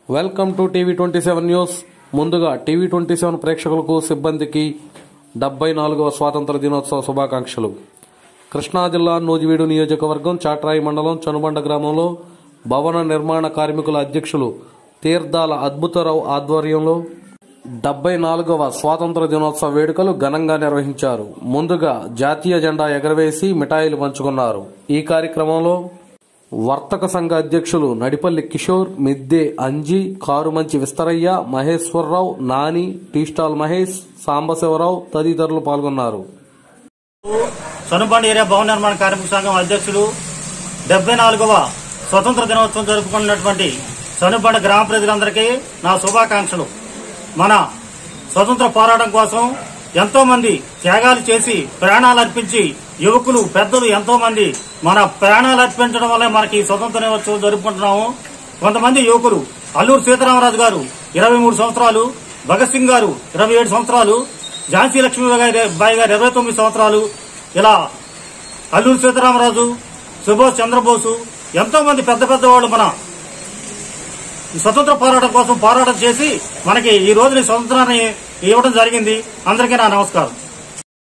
welcome to TV twenty seven news ముందుగా TV twenty seven ప్రేక్షకులకు సిబ్బందికి డెబ్బై నాలుగవ స్వాతంత్ర దినోత్సవ శుభాకాంక్షలు కృష్ణా జిల్లా నూజివీడు నియోజకవర్గం చాట్రాయి మండలం చనుబండ గ్రామంలో భవన నిర్మాణ కార్మికుల అధ్యక్షులు తీర్థాల అద్భుతరావు ఆధ్వర్యంలో డెబ్బై నాలుగవ స్వాతంత్ర దినోత్సవ వేడుకలు ఘనంగా నిర్వహించారు ముందుగా జాతీయ జెండా ఎగరవేసి మిఠాయిలు పంచుకున్నారు ఈ కార్యక్రమంలో వర్తక సంఘ అధ్యక్షులు నడిపల్లి కిషోర్ మిద్దె అంజి కారుమంచి విస్తరయ్య మహేశ్వరరావు నాని టీ స్టాల్ మహేష్ సాంబశివరావు తదితరులు పాల్గొన్నారు సొనబండి ఏరియా భవన నిర్మాణ కార్మిక సంఘం అధ్యక్షులు డెబ్బై నాలుగవ స్వతంత్ర దినోత్సవం జరుపుకున్నటువంటి సొనబండ గ్రామ ప్రజలందరికీ నా శుభాకాంక్షలు మన స్వతంత్ర పోరాటం కోసం ఎంతో మంది త్యాగాలు చేసి ప్రాణాలు అర్పించి యువకులు పెద్దలు ఎంతో మంది మన ప్రాణాలు అర్పించడం వల్లే మనకి ఈ స్వతంత్ర దినోత్సవం జరుపుకుంటున్నాము కొంతమంది యువకులు అల్లూరు సీతారామరాజు గారు ఇరవై మూడు సంవత్సరాలు భగత్ సింగ్ గారు ఇరవై ఏడు సంవత్సరాలు ఝాన్సీ లక్ష్మీబాయి గారు ఇరవై తొమ్మిది సంవత్సరాలు ఇలా అల్లూరు సీతారామరాజు సుభాష్ చంద్రబోసు ఎంతో మంది పెద్ద పెద్ద వాళ్ళు మన ఈ స్వతంత్ర పోరాటం కోసం పోరాటం చేసి మనకి ఈ రోజున ఈ స్వతంత్రాన్ని ఇవ్వడం జరిగింది అందరికీ నా నమస్కారం